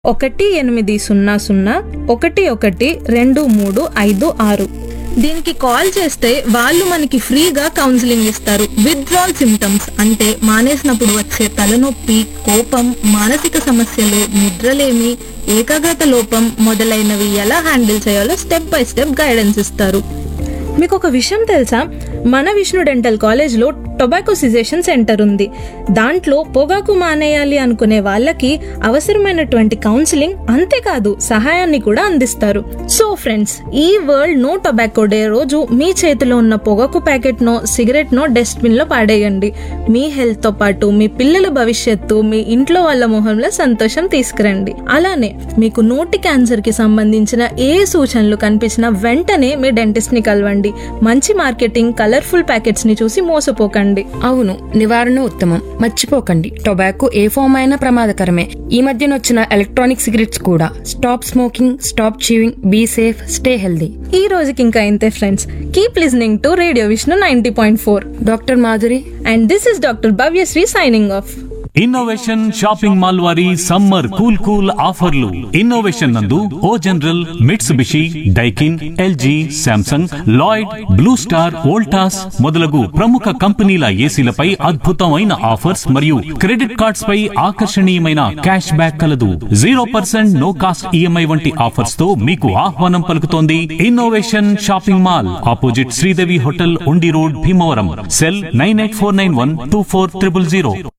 ఒకటి ఎనిమిది సున్నా సున్నా ఒకటి ఒకటి రెండు మూడు ఐదు ఆరు దీనికి కాల్ చేస్తే వాళ్ళు మనకి ఫ్రీగా కౌన్సిలింగ్ ఇస్తారు విత్డ్రాల్ సిమ్టమ్స్ అంటే మానేసినప్పుడు వచ్చే తలనొప్పి కోపం మానసిక సమస్యలు నిద్రలేమి ఏకాగ్రత లోపం మొదలైనవి ఎలా హ్యాండిల్ చేయాలో స్టెప్ బై స్టెప్ గైడెన్స్ ఇస్తారు మీకు ఒక విషయం తెలుసా మన విష్ణు డెంటల్ కాలేజ్లో టొబాకో సిజేషన్ సెంటర్ ఉంది దాంట్లో పొగాకు మానేయాలి అనుకునే వాళ్ళకి అవసరమైనటువంటి కౌన్సిలింగ్ అంతేకాదు సహాయాన్ని కూడా అందిస్తారు సో ఫ్రెండ్స్ ఈ వరల్డ్ నో టొబాకో డే రోజు మీ చేతిలో ఉన్న పొగాకు packet no cigarette no dustbin లో పాడేయండి మీ హెల్త్ తో పాటు మీ పిల్లల భవిష్యత్తు మీ ఇంట్లో వాళ్ళ మొహంలో సంతోషం తీసుకురండి అలానే మీకు నోటి క్యాన్సర్ కి సంబంధించిన ఏ సూచనలు కనిపించినా వెంటనే మీ డెంటిస్ట్ ని కలవండి మంచి మార్కెటింగ్ కలర్ఫుల్ ప్యాకెట్స్ ని చూసి మోసపోకండి అవును నివారణ ఉత్తమం మర్చిపోకండి టొబాకో ఏ ఫామ్ అయినా ప్రమాదకరమే ఈ మధ్యన వచ్చిన ఎలక్ట్రానిక్ సిగరెట్స్ కూడా stop smoking stop chewing be safe stay healthy ఈ రోజుకి ఇంకా ఇంతే friends keep listening to radio Vishnu ninety point four doctor Madhuri and this is doctor Bhavyasri signing off innovation shopping mall వారి సమ్మర్ కూల్ కూల్ ఆఫర్లు innovation నందు O General Mitsubishi Daikin LG Samsung Lloyd Blue Star Voltas మొదలగు ప్రముఖ కంపెనీల ఏసీలపై అద్భుతమైన offers మరియు credit cards పై ఆకర్షణీయమైన క్యాష్ బ్యాక్ కలదు zero percent no cost EMI వంటి ఆఫర్స్ తో మీకు ఆహ్వానం పలుకుతోంది innovation shopping mall opposite Sridevi hotel Undi road Bhimavaram cell nine eight four nine one two four triple zero